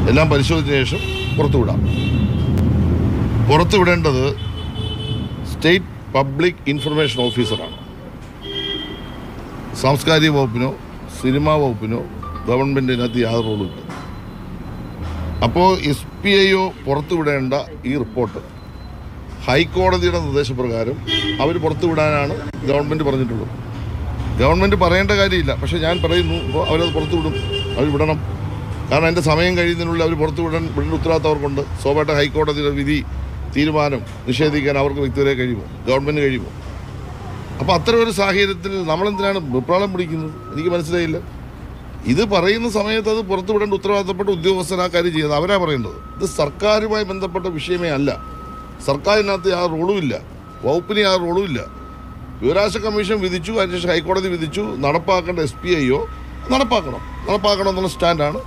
എല്ലാം പരിശോധിച്ച ശേഷം പുറത്തുവിടാം പുറത്തുവിടേണ്ടത് സ്റ്റേറ്റ് പബ്ലിക് ഇൻഫർമേഷൻ ഓഫീസറാണ് സാംസ്കാരിക വകുപ്പിനോ സിനിമാ വകുപ്പിനോ ഗവൺമെൻറ്റിനകത്ത് യാതൊരു റോളും ഇല്ല അപ്പോൾ എസ് പി ഐ ഒ പുറത്തുവിടേണ്ട ഈ റിപ്പോർട്ട് ഹൈക്കോടതിയുടെ നിർദ്ദേശപ്രകാരം അവർ പുറത്തുവിടാനാണ് ഗവൺമെൻറ് പറഞ്ഞിട്ടുള്ളത് ഗവൺമെൻറ് പറയേണ്ട കാര്യമില്ല പക്ഷേ ഞാൻ പറയുന്നു ഇപ്പോൾ അവരത് പുറത്തുവിടും അവർ വിടണം കാരണം എൻ്റെ സമയം കഴിയുന്നതിനുള്ളിൽ അവർ പുറത്തുവിടാൻ വിടേണ്ട ഉത്തരവാദിത്തം അവർക്കുണ്ട് സ്വാഭാവിക ഹൈക്കോടതിയുടെ വിധി തീരുമാനം നിഷേധിക്കാൻ അവർക്ക് വ്യക്തിവരെ കഴിയുമോ ഗവൺമെൻറ് കഴിയുമോ അപ്പോൾ അത്തരം ഒരു സാഹചര്യത്തിൽ നമ്മളെന്തിനാണ് വിപ്രാളം പിടിക്കുന്നത് എനിക്ക് മനസ്സിലായില്ല ഇത് പറയുന്ന സമയത്ത് അത് പുറത്തുവിടേണ്ട ഉത്തരവാദിത്തപ്പെട്ട ഉദ്യോഗസ്ഥർ ആ കാര്യം ചെയ്യുന്നത് അവരാ പറയേണ്ടത് ഇത് സർക്കാരുമായി ബന്ധപ്പെട്ട വിഷയമേ അല്ല സർക്കാരിനകത്ത് ആ റോളും ഇല്ല വകുപ്പിന് ആ റോളും ഇല്ല വിവരാശ കമ്മീഷൻ വിധിച്ചു അതിനുശേഷം ഹൈക്കോടതി വിധിച്ചു നടപ്പാക്കേണ്ട എസ് പി ഐ ഒ നടപ്പാക്കണം നടപ്പാക്കണം എന്നുള്ള സ്റ്റാൻഡാണ്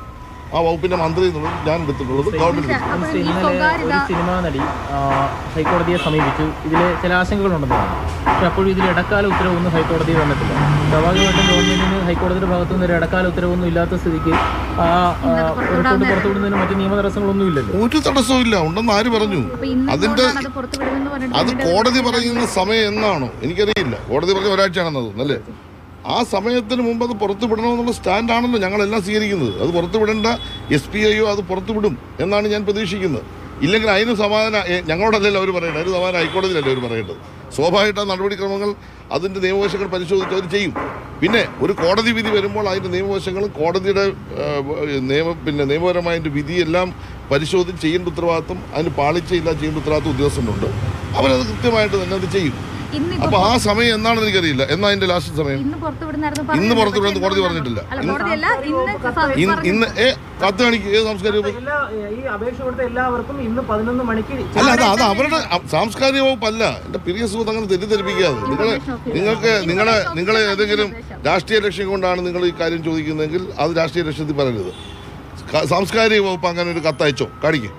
ആ വകുപ്പിന്റെ മന്ത്രി എന്നുള്ളത് ഞാൻ എടുത്തിട്ടുള്ളത് ഗവൺമെന്റ് എടുത്തിട്ടുള്ളത്. അപ്പോൾ ഈ ഇന്നലെ സ്വകാര്യത ഒരു സിനിമാ നടി ആ, ഹൈക്കോടതിയെ സമീപിച്ചു ഇതിൽ ചില ആശങ്കകളുണ്ടെന്ന് പറഞ്ഞു പക്ഷെ അപ്പോഴും ഇതിൽ ഇടക്കാല ഉത്തരവൊന്നും ഹൈക്കോടതി വന്നിട്ടില്ല സ്വാഭാവികമായിട്ടും ഗവൺമെന്റിന് ഹൈക്കോടതിയുടെ ഭാഗത്തുനിന്ന് ഒരു ഇടക്കാല ഉത്തരവൊന്നും ഇല്ലാത്ത സ്ഥിതിക്ക് ആ ആ, റിപ്പോർട്ട് പുറത്തുവിടുന്നതിന് മറ്റ് നിയമ തടസ്സങ്ങളൊന്നും ഇല്ലല്ലോ ഒരു തടസ്സവും ഇല്ല ഉണ്ടെന്ന് ആര് പറഞ്ഞു അപ്പൊ ഇന്ന് അതിന്റെ എന്തുകൊണ്ടാണ് അത് പുറത്തുവിടുമെന്ന് പറഞ്ഞിട്ട് അത് പിന്നീട് കോടതി പറയുന്ന സമയം എന്നാണോ എനിക്കറിയില്ല കോടതി പറഞ്ഞ ഒരാഴ്ചയാണെന്നത് അല്ലേ ആ സമയത്തിന് മുമ്പ് അത് പുറത്തു വിടണമെന്നുള്ള സ്റ്റാൻഡാണല്ലോ ഞങ്ങളെല്ലാം സ്വീകരിക്കുന്നത് അത് പുറത്തു വിടേണ്ട എസ് പി ഐയോ അത് പുറത്തു വിടും എന്നാണ് ഞാൻ പ്രതീക്ഷിക്കുന്നത് ഇല്ലെങ്കിൽ അതിന് സമാധാനം ഏ, ഞങ്ങളോടല്ലല്ലോ അവർ പറയേണ്ടത് അതിന് സമാധാനം ഹൈക്കോടതിയിലല്ലേ അവർ പറയേണ്ടത് സ്വാഭാവികമായിട്ട് ആ നടപടിക്രമങ്ങൾ അതിൻ്റെ നിയമവശങ്ങൾ പരിശോധിച്ച് അവർ ചെയ്യും പിന്നെ ഒരു കോടതി വിധി വരുമ്പോൾ അതിൻ്റെ നിയമവശങ്ങളും കോടതിയുടെ ആ, നിയമ പിന്നെ നിയമപരമായ അതിൻ്റെ വിധിയെല്ലാം പരിശോധിച്ച് ചെയ്യേണ്ട ഉത്തരവാദിത്വം അതിന് പാളിച്ചയില്ല ചെയ്യേണ്ട ഉത്തരവാദിത്വം ഉദ്യോഗസ്ഥനുണ്ട് അവരത് കൃത്യമായിട്ട് തന്നെ അത് ചെയ്യും ഇന്ന് ഇപ്പൊ അപ്പോൾ ആ സമയം എന്നാണെന്ന് എനിക്കറിയില്ല എന്നാ അതിൻ്റെ ലാസ്റ്റ് സമയം ഇന്ന് പുറത്തുവിടുന്നായിരുന്നു ഇന്ന് പറഞ്ഞത്. പുറത്തുവിടുന്നത് പക്ഷേ കോടതി എന്തുകൊണ്ടാണ്? പറഞ്ഞിട്ടില്ല. അല്ല ഇന്ന് കോടതിയല്ല ഇന്ന് ഇന്ന് ഇന്ന് ഏ കത്ത് കാണിക്കും ഏത് സാംസ്കാരിക വകുപ്പ് എല്ലാ ഈ അപേക്ഷ കൊടുത്ത എല്ലാവർക്കും ഇന്ന് പതിനൊന്ന് മണിക്ക് അല്ല അത് അത് അവരുടെ അ- സാംസ്കാരിക വകുപ്പല്ല എൻ്റെ പ്രിയ സുഹൃത്ത് അങ്ങനെ തെറ്റിദ്ധരിപ്പിക്കാതെ നിങ്ങൾ നിങ്ങൾക്ക് നിങ്ങളെ നിങ്ങളെ ഏതെങ്കിലും രാഷ്ട്രീയ ലക്ഷ്യം കൊണ്ടാണ് നിങ്ങൾ ഈ കാര്യം ചോദിക്കുന്നതെങ്കിൽ അത് രാഷ്ട്രീയ ലക്ഷ്യത്തിൽ പറയരുത് ക- സാംസ്കാരിക വകുപ്പ് അങ്ങനെ ഒരു കത്തയച്ചോ കാണിക്കും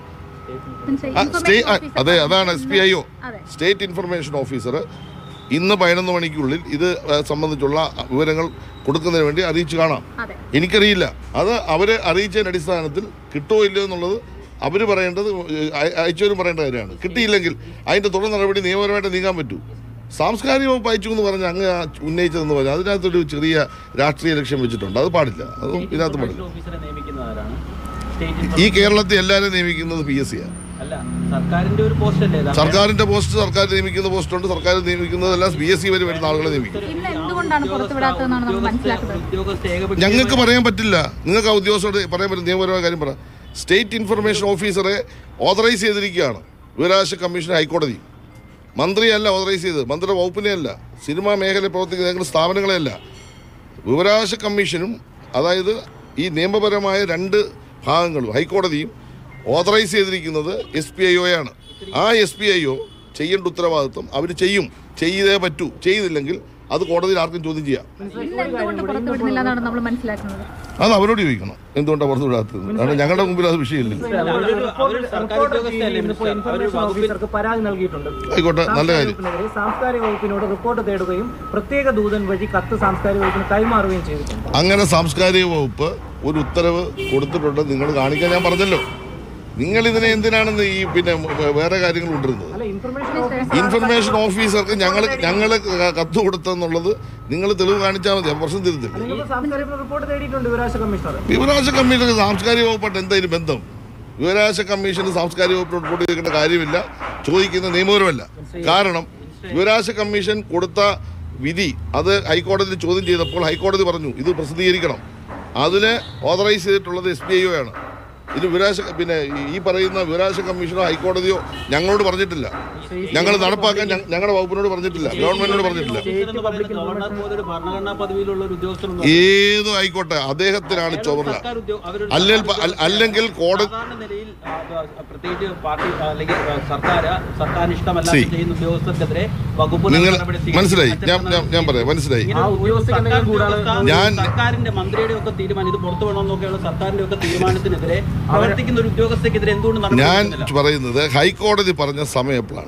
ആ, സ്റ്റേ ആ, അതെ അതാണ് എസ് പി ഐ ഒ അതെ. സ്റ്റേറ്റ് ഇൻഫർമേഷൻ ഓഫീസർ ഇന്ന് പതിനൊന്ന് മണിക്കുള്ളിൽ ഇത് ഏ, സംബന്ധിച്ചുള്ള വിവരങ്ങൾ കൊടുക്കുന്നതിന് വേണ്ടി അറിയിച്ചു കാണാം അതെ എനിക്കറിയില്ല അത് അവരെ അറിയിച്ചതിൻ്റെ അടിസ്ഥാനത്തിൽ കിട്ടുമോ ഇല്ലയോ എന്നുള്ളത് അവർ പറയേണ്ടത് അയ- അയച്ചവരും പറയേണ്ട കാര്യമാണ് കിട്ടിയില്ലെങ്കിൽ അതിൻ്റെ തുടർ നടപടി നിയമപരമായിട്ട് നീങ്ങാൻ പറ്റൂ സാംസ്കാരിക വകുപ്പ് അയച്ചു എന്ന് പറഞ്ഞ് അങ്ങ് ആ ഉന്നയിച്ചതെന്ന് പറഞ്ഞാൽ അതിനകത്തൊരു ചെറിയ രാഷ്ട്രീയ ലക്ഷ്യം വെച്ചിട്ടുണ്ട് അത് പാടില്ല അത് ഇതിനകത്ത് പാടില്ല ഓഫീസറെ നിയമിക്കുന്നവരാണ് സ്റ്റേറ്റ് ഈ കേരളത്തിൽ എല്ലാവരും നിയമിക്കുന്നത് പി എസ് സിയാണ് അല്ല സർക്കാരിന്റെ ഒരു പോസ്റ്റ് അല്ലേ ഇത്? സർക്കാരിന്റെ പോസ്റ്റ് സർക്കാർ നിയമിക്കുന്ന പോസ്റ്റുണ്ട് സർക്കാർ നിയമിക്കുന്നതെല്ലാം ബി എസ് സി വരെ വരുന്ന ആളുകളെ നിയമിക്കും ഇന്ന് എന്തുകൊണ്ടാണ് പുറത്തുവിടാത്തതെന്നാണ് നമ്മൾ മനസ്സിലാക്കുന്നത് ഉദ്യോഗസ്ഥ ഏകപക്ഷീയമായി- ഞങ്ങൾക്ക് പറയാൻ പറ്റില്ല നിങ്ങൾക്ക് ആ ഉദ്യോഗസ്ഥരോട് പറയാൻ പറ്റും നിയമപരമായ കാര്യം പറ സ്റ്റേറ്റ് ഇൻഫർമേഷൻ ഓഫീസറെ ഓതറൈസ് ചെയ്തിരിക്കുകയാണ് വിവരാവകാശ കമ്മീഷൻ ഹൈക്കോടതി മന്ത്രിയല്ല ഓതറൈസ് ചെയ്തത് മന്ത്രിയുടെ വകുപ്പിനെയല്ല സിനിമാ മേഖലയിൽ പ്രവർത്തിക്കുന്ന ഏതെങ്കിലും സ്ഥാപനങ്ങളെയല്ല വിവരാവകാശ കമ്മീഷനും അതായത് ഈ നിയമപരമായ രണ്ട് ഭാഗങ്ങളും ഹൈക്കോടതിയും ഓതറൈസ് ചെയ്തിരിക്കുന്നത് എസ് പി ഐ ഒയാണ് ആ എസ് പി ഐ ഒ ചെയ്യേണ്ട ഉത്തരവാദിത്വം അവർ ചെയ്യും ചെയ്തേ പറ്റൂ ചെയ്തില്ലെങ്കിൽ അത് കോടതിയിൽ ആർക്കും ചോദ്യം ചെയ്യാം ഇന്ന് എന്തുകൊണ്ട് പുറത്തുവിടുന്നില്ല എന്നാണ് നമ്മൾ മനസ്സിലാക്കുന്നത് അത് അവരോട് ചോദിക്കണം എന്തുകൊണ്ടാണ് പുറത്തു വിടാത്തത് കാരണം ഞങ്ങളുടെ മുമ്പിൽ അത് വിഷയമില്ല അവരൊരു- അവരൊരു സർക്കാർ ഉദ്യോഗസ്ഥയല്ലേ മിനിസ്റ്റർ? അവരൊരു ഇൻഫർമേഷൻ വകുപ്പിൽ ഓഫീസർക്ക് പരാതി നൽകിയിട്ടുണ്ട് ആയിക്കോട്ടെ നല്ല സാംസ്കാരിക കാര്യം വകുപ്പിനെതിരെ സാംസ്കാരിക വകുപ്പിനോട് റിപ്പോർട്ട് തേടുകയും പ്രത്യേക ദൂതൻ വഴി കത്ത് സാംസ്കാരിക വകുപ്പിന് കൈമാറുകയും ചെയ്തിട്ടുണ്ട് അങ്ങനെ സാംസ്കാരിക വകുപ്പ് ഒരു ഉത്തരവ് കൊടുത്തിട്ടുണ്ട് നിങ്ങൾ കാണിക്കാൻ ഞാൻ പറഞ്ഞല്ലോ നിങ്ങൾ ഇതിനെ എന്തിനാണെന്ന് ഈ പിന്നെ വേറെ കാര്യങ്ങൾ കൊണ്ടിരുന്നത് അല്ല ഇൻഫർമേഷൻ ഓഫീസർ ഇൻഫർമേഷൻ ഓഫീസർക്ക് ഞങ്ങൾ ഞങ്ങൾ കത്ത് കൊടുത്തെന്നുള്ളത് നിങ്ങൾ തെളിവ് കാണിച്ചാൽ മതി ആ പ്രശ്നം തിരുത്തില്ല നിങ്ങൾക്ക് സാംസ്കാരിക റിപ്പോർട്ട് തേടിയിട്ടുണ്ട് വിവരാശ കമ്മീഷണർ വിവരാവകാശ കമ്മീഷൻ സാംസ്കാരിക വകുപ്പായിട്ട് എന്തായാലും ബന്ധം വിവരാവകാശ കമ്മീഷന് സാംസ്കാരിക വകുപ്പിനോട് റിപ്പോർട്ട് ചെയ്യേണ്ട കാര്യമില്ല ചോദിക്കുന്ന നിയമപരമല്ല കാരണം വിവരാവകാശ കമ്മീഷൻ കൊടുത്ത വിധി അത് ഹൈക്കോടതിയിൽ ചോദ്യം ചെയ്തപ്പോൾ ഹൈക്കോടതി പറഞ്ഞു ഇത് പ്രസിദ്ധീകരിക്കണം അതിന് ഓതറൈസ് ചെയ്തിട്ടുള്ളത് എസ് ബി ഐ ആണ് ഇത് വിവരാശ പിന്നെ ഈ പറയുന്ന വിവരാവകാശ കമ്മീഷനോ ഹൈക്കോടതിയോ ഞങ്ങളോട് പറഞ്ഞിട്ടില്ല ഞങ്ങൾ നടപ്പാക്കാൻ ഞ- ഞങ്ങളുടെ വകുപ്പിനോട് പറഞ്ഞിട്ടില്ല ഗവൺമെന്റിനോട് പറഞ്ഞിട്ടില്ല ഓഫീസർ എന്ന് പറയുന്നത് ഗവർണർ പോലെ ഒരു ഭരണഘടനാ പദവിയിലുള്ള ഒരു ഉദ്യോഗസ്ഥനൊന്നും ഏതും ആയിക്കോട്ടെ അദ്ദേഹത്തിനാണ് ചുമതല സർക്കാർ ഉദ്യോ- അവരൊരു അല്ലെങ്കിൽ പ- അൽ- അല്ലെങ്കിൽ കോടതി സാധാരണ നിലയിൽ ആ, ആ, പ്രത്യേകിച്ച് പാർട്ടി ആ, അല്ലെങ്കിൽ ആ, സർക്കാർ സർക്കാരിന് ഇഷ്ടമല്ലാതെ See. ചെയ്യുന്ന ഉദ്യോഗസ്ഥർക്കെതിരെ വകുപ്പ് നിങ്ങൾ നടപടി സ്വീകരിക്കും. മനസ്സിലായി ഞാൻ ഞാൻ ഞാൻ അച്ചടക്ക പറയാം മനസ്സിലായി ഇങ്ങനെ ആ ഒരു ഉദ്യോഗസ്ഥർക്ക് സർക്കാർ എന്തെങ്കിലും കൂടാതെ ഉദ്യോഗസ്ഥ, ഞാൻ- സർക്കാരിന്റെ മന്ത്രിയുടെ ഒക്കെ തീരുമാനം ഇത് പുറത്തു വേണമെന്നൊക്കെയുള്ള സർക്കാരിന്റെ ഒക്കെ തീരുമാനത്തിനെതിരെ പ്രവർത്തിക്കുന്ന ഒരു ഉദ്യോഗസ്ഥക്കെതിരെ എന്തുകൊണ്ട് നടപടി ഞാൻ എടുക്കുന്നില്ല? പറയുന്നത് ഹൈക്കോടതി പറഞ്ഞ സമയം എപ്പോഴാണ്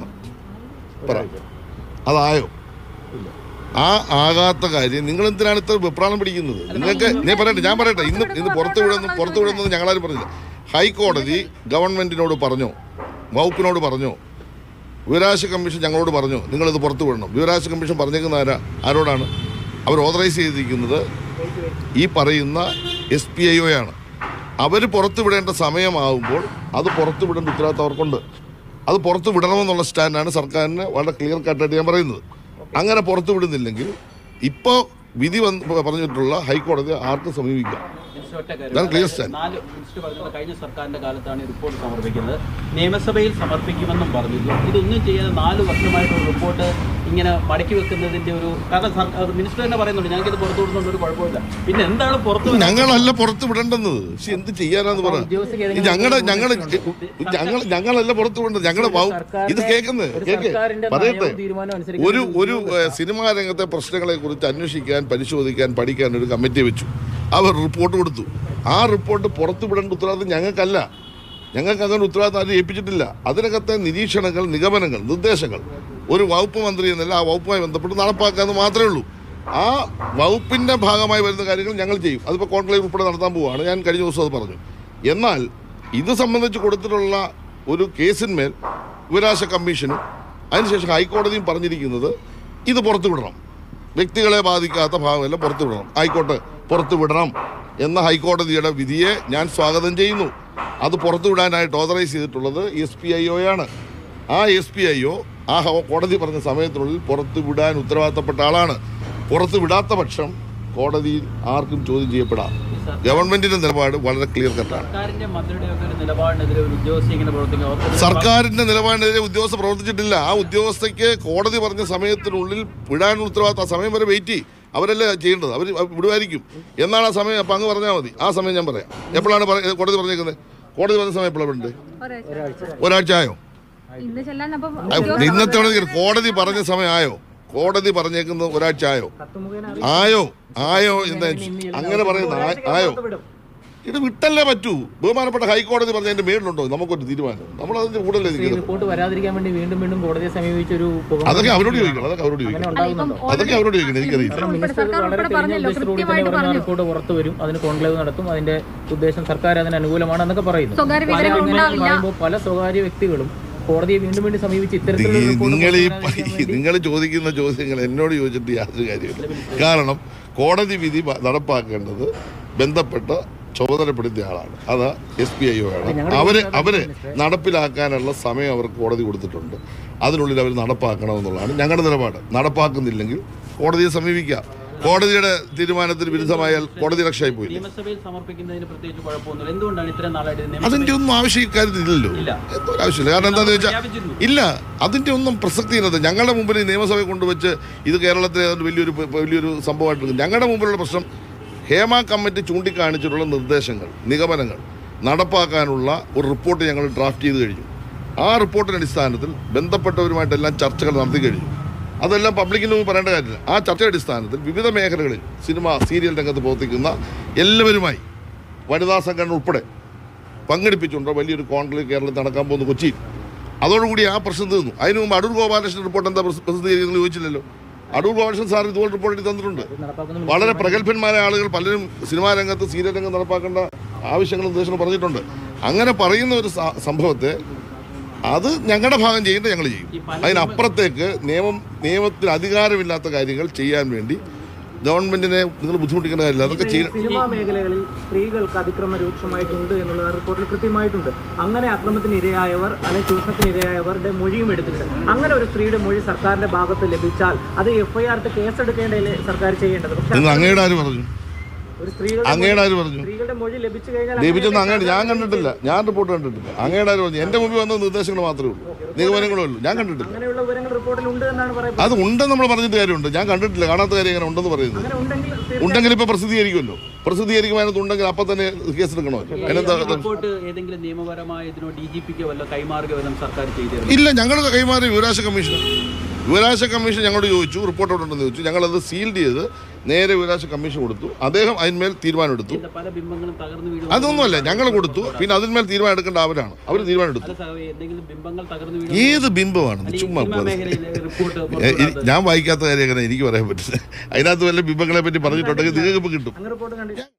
പറ അതായോ ആ ആകാത്ത കാര്യം നിങ്ങൾ എന്തിനാണ് ഇത്ര വെപ്രാളം പിടിക്കുന്നത് നിങ്ങൾക്ക് ഞാൻ പറയട്ടെ ഞാൻ പറയട്ടെ ഇന്ന് ഇന്ന് പുറത്തു വിടുന്നു പുറത്തു വിടുന്നത് ഞങ്ങളാരും പറഞ്ഞില്ല ഹൈക്കോടതി ഗവൺമെന്റിനോട് പറഞ്ഞോ വകുപ്പിനോട് പറഞ്ഞോ വിവരാവകാശ കമ്മീഷൻ ഞങ്ങളോട് പറഞ്ഞു നിങ്ങളിത് പുറത്തു വിടണം വിവരാവകാശ കമ്മീഷൻ പറഞ്ഞേക്കുന്ന ആരാ ആരോടാണ് അവർ ഓതറൈസ് ചെയ്തിരിക്കുന്നത് ഈ പറയുന്ന എസ് പി ഐ ആണ് അവർ പുറത്തു വിടേണ്ട സമയമാകുമ്പോൾ അത് പുറത്തു വിടേണ്ട ഉത്തരവാദിത്തം അവർക്കുണ്ട് അത് പുറത്തു വിടണമെന്നുള്ള സ്റ്റാൻഡാണ് സർക്കാരിന് വളരെ ക്ലിയർ കട്ടായിട്ട് ഞാൻ പറയുന്നത് അങ്ങനെ പുറത്തു വിടുന്നില്ലെങ്കിൽ ഇപ്പോൾ വിധി വന്ന് പറഞ്ഞിട്ടുള്ള ഹൈക്കോടതി ആർക്കും സമീപിക്കാം മിനിസ്റ്റർ ഒറ്റ കാര്യം. ഇതാണ് clear stand. നാല് മിനിസ്റ്റർ പറഞ്ഞത് കഴിഞ്ഞ സർക്കാരിന്റെ കാലത്താണ് ഈ റിപ്പോർട്ട് സമർപ്പിക്കുന്നത് നിയമസഭയിൽ സമർപ്പിക്കുമെന്നും പറഞ്ഞിരുന്നു ഇതൊന്നും ചെയ്യാതെ നാല് വർഷമായിട്ടുള്ള റിപ്പോർട്ട് ഇങ്ങനെ മടക്കി വെക്കുന്നതിന്റെ ഒരു കാരണം സർ- മിനിസ്റ്റർ തന്നെ പറയുന്നുണ്ട് ഞങ്ങൾക്ക് ഇത് പുറത്തു വിടുന്നുണ്ട് ഒരു കുഴപ്പമില്ല പിന്നെ എന്താണ് പുറത്തു വിടുന്നത്? ഞങ്ങളല്ല പുറത്ത് വിടേണ്ടെന്ന് പക്ഷെ എന്ത് ചെയ്യാനാന്ന് പറ ഉദ്യോഗസ്ഥർക്ക് ഇത് ഏതെങ്കിലും ഞങ്ങളുടെ ഞങ്ങളുടെ ഞങ്ങൾ ഞങ്ങളല്ല പുറത്ത് വിടേണ്ടത് ഞങ്ങളുടെ വകുപ്പ് ഇത് കേൾക്കുന്നത് ഒരു കേക്ക് സർക്കാരിന്റെ പറയട്ടെ നയവും തീരുമാനവും അനുസരിച്ച് ഒരു ഒരു ഏഹ്, സിനിമാ രംഗത്തെ പ്രശ്നങ്ങളെ കുറിച്ച് അന്വേഷിക്കാൻ പരിശോധിക്കാൻ പഠിക്കാൻ ഒരു കമ്മിറ്റി വെച്ചു അവർ റിപ്പോർട്ട് കൊടുത്തു ആ റിപ്പോർട്ട് പുറത്തു വിടേണ്ട ഉത്തരവാദിത്വം ഞങ്ങൾക്കല്ല ഞങ്ങൾക്ക് അങ്ങനെ ഉത്തരവാദിത്തം ആരും ഏൽപ്പിച്ചിട്ടില്ല അതിനകത്തെ നിരീക്ഷണങ്ങൾ നിഗമനങ്ങൾ നിർദ്ദേശങ്ങൾ ഒരു വകുപ്പ് മന്ത്രി എന്നല്ല ആ വകുപ്പുമായി ബന്ധപ്പെട്ട് നടപ്പാക്കാന്ന് മാത്രമേ ഉള്ളൂ ആ വകുപ്പിന്റെ ഭാഗമായി വരുന്ന കാര്യങ്ങൾ ഞങ്ങൾ ചെയ്യും അതിപ്പോൾ കോൺക്ലേവ് ഉൾപ്പെടെ നടത്താൻ പോവുകയാണ് ഞാൻ കഴിഞ്ഞ ദിവസം അത് പറഞ്ഞു എന്നാൽ ഇത് സംബന്ധിച്ച് കൊടുത്തിട്ടുള്ള ഒരു കേസിന്മേൽ വിവരാശ കമ്മീഷനും അതിനുശേഷം ഹൈക്കോടതിയും പറഞ്ഞിരിക്കുന്നത് ഇത് പുറത്തു വിടണം വ്യക്തികളെ ബാധിക്കാത്ത ഭാഗമെല്ലാം പുറത്തു വിടണം ആയിക്കോട്ടെ പുറത്തു വിടണം എന്ന ഹൈക്കോടതിയുടെ വിധിയെ ഞാൻ സ്വാഗതം ചെയ്യുന്നു അത് പുറത്തു വിടാനായിട്ട് ഓതറൈസ് ചെയ്തിട്ടുള്ളത് എസ് പി ഐ ആണ് ആ എസ് പി ഐ ഒ ആ ഹോ- കോടതി പറഞ്ഞ സമയത്തിനുള്ളിൽ പുറത്തു വിടാൻ ഉത്തരവാദിത്തപ്പെട്ട ആളാണ് പുറത്തു വിടാത്ത പക്ഷം കോടതിയിൽ ആർക്കും ചോദ്യം ചെയ്യപ്പെടാം ഗവൺമെന്റിന്റെ നിലപാട് വളരെ ക്ലിയർ കട്ടാണ് സർക്കാരിന്റെ മന്ത്രിയുടെ ഒക്കെ ഒരു നിലപാടിനെതിരെ ഒരു ഉദ്യോഗസ്ഥ ഇങ്ങനെ പ്രവർത്തിക്കുക അവർക്ക് സർക്കാരിന്റെ നിലപാടിനെതിരെ ഉദ്യോഗസ്ഥ പ്രവർത്തിച്ചിട്ടില്ല ആ ഉദ്യോഗസ്ഥയ്ക്ക് കോടതി പറഞ്ഞ സമയത്തിനുള്ളിൽ വിടാനുള്ള ഉത്തരവാദിത്തം ആ സമയം വരെ വെയിറ്റ് ചെയ്യും അവരല്ലേ ചെയ്യേണ്ടത് അവർ വിടുമായിരിക്കും എന്നാണ് ആ സമയം അപ്പം അങ്ങ് പറഞ്ഞാൽ മതി ആ സമയം ഞാൻ പറയാം എപ്പോഴാണ് പറ- കോടതി പറഞ്ഞേക്കുന്നത് കോടതി പറഞ്ഞ സമയം എപ്പോഴാണ് വിടണ്ടേ ഒരാഴ്ച ഒരാഴ്ച ആയോ ഇന്ന് ചെല്ലാൻ അപ്പം ആ, ഇന്നത്തെ അവിടെ നിൽക്കരുത്. കോടതി പറഞ്ഞ സമയം ആയോ കോടതി പറഞ്ഞേക്കുന്നത് ഒരാഴ്ച ആയോ ആയോ ആയോ എന്താ അങ്ങനെ പറയുന്നത് ആ- ആയോ ഇത് വിട്ടല്ലേ പറ്റൂ ബഹുമാനപ്പെട്ട ഹൈക്കോടതി പറഞ്ഞതിന്റെ മേളിലുണ്ടോ നമുക്കൊരു തീരുമാനം നമ്മൾ അതിന്റെ കൂടുതലേ ഈ നിൽക്കുന്നത് റിപ്പോർട്ട് വരാതിരിക്കാൻ വേണ്ടി വീണ്ടും വീണ്ടും കോടതിയെ സമീപിച്ച ഒരു അതൊക്കെ അവരോട് ചോദിക്കണം അതൊക്കെ അവരോട് ചോദിക്കണം അങ്ങനെ ഉണ്ടാകുന്നുണ്ടോ അതൊക്കെ അവരോട് ചോദിക്കണം എനിക്കറിയില്ല കാരണം ഉൾപ്പെടെ മിനിസ്റ്റർ സർക്കാർ വളരെ ഉൾപ്പെടെ തെളിഞ്ഞ പറഞ്ഞല്ലോ, ഉദ്ദേശത്തോടുകൂടി തന്നെ കൃത്യമായിട്ട് പറഞ്ഞ പറഞ്ഞു. റിപ്പോർട്ട് പുറത്തു വരും അതിന് കോൺക്ലേവ് നടത്തും അതിന്റെ ഉദ്ദേശം സർക്കാർ അതിന് അനുകൂലമാണ് എന്നൊക്കെ പറയുന്നു സ്വകാര്യ പല വിവരങ്ങൾ ഇങ്ങനെ ഉണ്ടാവില്ല. പറയുമ്പോൾ പല സ്വകാര്യ വ്യക്തികളും കോടതിയെ വീണ്ടും വീണ്ടും സമീപിച്ച് ഇത്തരത്തിലുള്ള report നിങ്ങൾ ഈ പുറത്തു വരാതിരിക്കാൻ വേണ്ടി നിങ്ങൾ ചോദിക്കുന്ന ചോദ്യങ്ങൾ എന്നോട് ചോദിച്ചിട്ട് യാതൊരു കാര്യമില്ല കാരണം കോടതി വിധി പ- നടപ്പാക്കേണ്ടത് ബന്ധപ്പെട്ട ചുമതലപ്പെടുത്തിയ ആളാണ് അത് എസ് പി ഐ ഒ ആണ് അവര് അവര് നടപ്പിലാക്കാനുള്ള സമയം അവർക്ക് കോടതി കൊടുത്തിട്ടുണ്ട് അതിനുള്ളിൽ അവർ നടപ്പാക്കണമെന്നുള്ളതാണ് ഞങ്ങളുടെ നിലപാട് നടപ്പാക്കുന്നില്ലെങ്കിൽ കോടതിയെ സമീപിക്കാം കോടതിയുടെ തീരുമാനത്തിന് വിരുദ്ധമായാൽ കോടതി രക്ഷയായി പോയില്ലേ നിയമസഭയിൽ സമർപ്പിക്കുന്നതിന് പ്രത്യേകിച്ച് കുഴപ്പമൊന്നുമില്ല എന്തുകൊണ്ടാണ് ഇത്രയും നാളായിട്ട് ഇത് അതിന്റെ നിയമസഭയിൽ ഒന്നും ആവശ്യം ഇക്കാര്യത്തിൽ ഇല്ലല്ലോ ഇല്ല. എന്തോ ഒരു ആവശ്യമില്ല കാരണം എന്താണെന്ന് വെച്ചാൽ പ്രഖ്യാപിച്ചിരുന്നു. ഇല്ല അതിന്റെ ഒന്നും പ്രസക്തിയില്ല ഞങ്ങളുടെ മുമ്പിൽ ഈ നിയമസഭയെ കൊണ്ടുവച്ച് ഇത് കേരളത്തിലെ ഏതാണ്ട് വലിയൊരു പ- വലിയൊരു സംഭവമായിട്ട് ഞങ്ങളുടെ മുമ്പിലുള്ള പ്രശ്നം ഹേമ കമ്മിറ്റി ചൂണ്ടിക്കാണിച്ചിട്ടുള്ള നിർദ്ദേശങ്ങൾ നിഗമനങ്ങൾ നടപ്പാക്കാനുള്ള ഒരു റിപ്പോർട്ട് ഞങ്ങൾ ഡ്രാഫ്റ്റ് ചെയ്ത് കഴിഞ്ഞു ആ റിപ്പോർട്ടിന്റെ അടിസ്ഥാനത്തിൽ ബന്ധപ്പെട്ടവരുമായിട്ടെല്ലാം ചർച്ചകൾ നടത്തി കഴിഞ്ഞു അതെല്ലാം പബ്ലിക്കിന് മുമ്പ് പറയേണ്ട കാര്യമില്ല ആ ചർച്ചയുടെ അടിസ്ഥാനത്തിൽ വിവിധ മേഖലകളിൽ സിനിമ സീരിയൽ രംഗത്ത് പ്രവർത്തിക്കുന്ന എല്ലാവരുമായി വനിതാ സംഘടന ഉൾപ്പെടെ പങ്കെടുപ്പിച്ചുകൊണ്ട് വലിയൊരു കോൺക്ലേവ് കേരളത്തിൽ നടക്കാൻ പോകുന്നു കൊച്ചിയിൽ അതോടുകൂടി ആ പ്രശ്നം തീർന്നു അതിനു മുമ്പ് അടൂർ ഗോപാലകൃഷ്ണൻ റിപ്പോർട്ട് എന്താ പ്രസ- പ്രസിദ്ധീകരിക്കുന്നത് ചോദിച്ചില്ലല്ലോ അടൂർ ഗോപാലകൃഷ്ണൻ സാർ ഇതുപോലെ റിപ്പോർട്ട് എഴുതി തന്നിട്ടുണ്ട് നടപ്പാക്കുന്ന വളരെ പ്രഗത്ഭന്മാരായ ആളുകൾ പലരും സിനിമാ രംഗത്ത് സീരിയൽ രംഗം നടപ്പാക്കേണ്ട ആവശ്യങ്ങളും നിർദ്ദേശങ്ങളും പറഞ്ഞിട്ടുണ്ട് അങ്ങനെ പറയുന്ന ഒരു സ- സംഭവത്തെ അത് ഞങ്ങളുടെ ഭാഗം ചെയ്യേണ്ടത് ഞങ്ങൾ ചെയ്യും അതിനപ്പുറത്തേക്ക് നിയമം നിയമത്തിന് അധികാരമില്ലാത്ത കാര്യങ്ങൾ ചെയ്യാൻ വേണ്ടി ഗവൺമെന്റിനെ നിങ്ങൾ ബുദ്ധിമുട്ടിക്കേണ്ട കാര്യമില്ല അതൊക്കെ ചെയ്യണം സിനിമാ മേഖലകളിൽ സ്ത്രീകൾക്ക് അതിക്രമം രൂക്ഷമായിട്ടുണ്ട് എന്നുള്ളത് റിപ്പോർട്ടിൽ കൃത്യമായിട്ടുണ്ട് അങ്ങനെ അക്രമത്തിന് ഇരയായവർ അല്ലെങ്കിൽ ചൂഷണത്തിന് ഇരയായവരുടെ മൊഴിയും എടുത്തിട്ടുണ്ട് അങ്ങനെ ഒരു സ്ത്രീയുടെ മൊഴി സർക്കാരിന്റെ ഭാഗത്ത് ലഭിച്ചാൽ അത് എഫ്ഐആറിട്ട് കേസെടുക്കേണ്ടതല്ലേ സർക്കാർ ചെയ്യേണ്ടത് പക്ഷെ എന്ന് അങ്ങയുടെ ആര് പറഞ്ഞു ഒരു സ്ത്രീകളുടെ അങ്ങയുടെ ആര് പറഞ്ഞു സ്ത്രീകളുടെ മൊഴി ലഭിച്ചു കഴിഞ്ഞാൽ ലഭിച്ചെന്ന് അങ്ങയുടെ ഞാൻ കണ്ടിട്ടില്ല ഞാൻ റിപ്പോർട്ട് കണ്ടിട്ടില്ല അങ്ങയുടെ ആര് പറഞ്ഞു എന്റെ മുമ്പിൽ വന്ന നിർദ്ദേശങ്ങൾ മാത്രമേ ഉള്ളൂ നിഗമനങ്ങളേ ഉള്ളൂ ഞാൻ കണ്ടിട്ടില്ല അങ്ങനെയുള്ള വിവരങ്ങൾ റിപ്പോർട്ടിൽ ഉണ്ട് എന്നാണ് പറയുന്നത് അത് ഉണ്ടെന്ന് നമ്മൾ പറഞ്ഞിട്ട് കാര്യമുണ്ട് ഞാൻ കണ്ടിട്ടില്ല കാണാത്ത കാര്യം എങ്ങനെ ഉണ്ടെന്ന് പറയുന്നത് അങ്ങനെ ഉണ്ടെങ്കിൽ തീർച്ചയായും ഉണ്ടെങ്കിൽ ഇപ്പൊ പ്രസിദ്ധീകരിക്കുമല്ലോ പ്രസിദ്ധീകരിക്കുമ്പോൾ അതിനകത്ത് ഉണ്ടെങ്കിൽ അപ്പൊ തന്നെ കേസ് എടുക്കണമല്ലോ അതിനെന്താ ഈ റിപ്പോർട്ട് ഏതെങ്കിലും നിയമപരമായ ഇതിനോ ഡി ജി പിക്കോ വല്ല കൈമാറുക വല്ലതും സർക്കാർ ചെയ്തിരുന്നു ഇല്ല ഞങ്ങൾ കൈമാറി വിവരാശ കമ്മീഷൻ വിവരാശ കമ്മീഷൻ ഞങ്ങളോട് ചോദിച്ചു റിപ്പോർട്ട് അവിടെ ഉണ്ടെന്ന് ചോദിച്ചു ഞങ്ങളത് സീൽഡ് ചെയ്ത് നേരെ വിവരാശ കമ്മീഷൻ കൊടുത്തു അദ്ദേഹം അതിന്മേൽ തീരുമാനമെടുത്തു പല ബിംബങ്ങളും തകർന്നു വീഴും അതൊന്നുമല്ല ഞങ്ങൾ കൊടുത്തു പിന്നെ അതിന്മേൽ തീരുമാനം എടുക്കേണ്ട അവരാണ് അവർ തീരുമാനം എടുത്തു പല സഹ- എന്തെങ്കിലും ബിംബങ്ങൾ തകർന്നു വീഴും ഏത് ബിംബമാണ് ചുമ്മാ സിനിമാ പോലെ. മേഖലയിലെ റിപ്പോർട്ട് ഏ, ഇ- ഞാൻ വായിക്കാത്ത കാര്യം എങ്ങനെ എനിക്ക് പറയാൻ പറ്റില്ല അതിനകത്ത് വല്ല ബിംബങ്ങളെ പറ്റി പറഞ്ഞിട്ടുണ്ടെങ്കിൽ നിങ്ങൾക്ക് ഇപ്പം കിട്ടും അങ്ങനെ റിപ്പോർട്ട് കണ്ടില്ല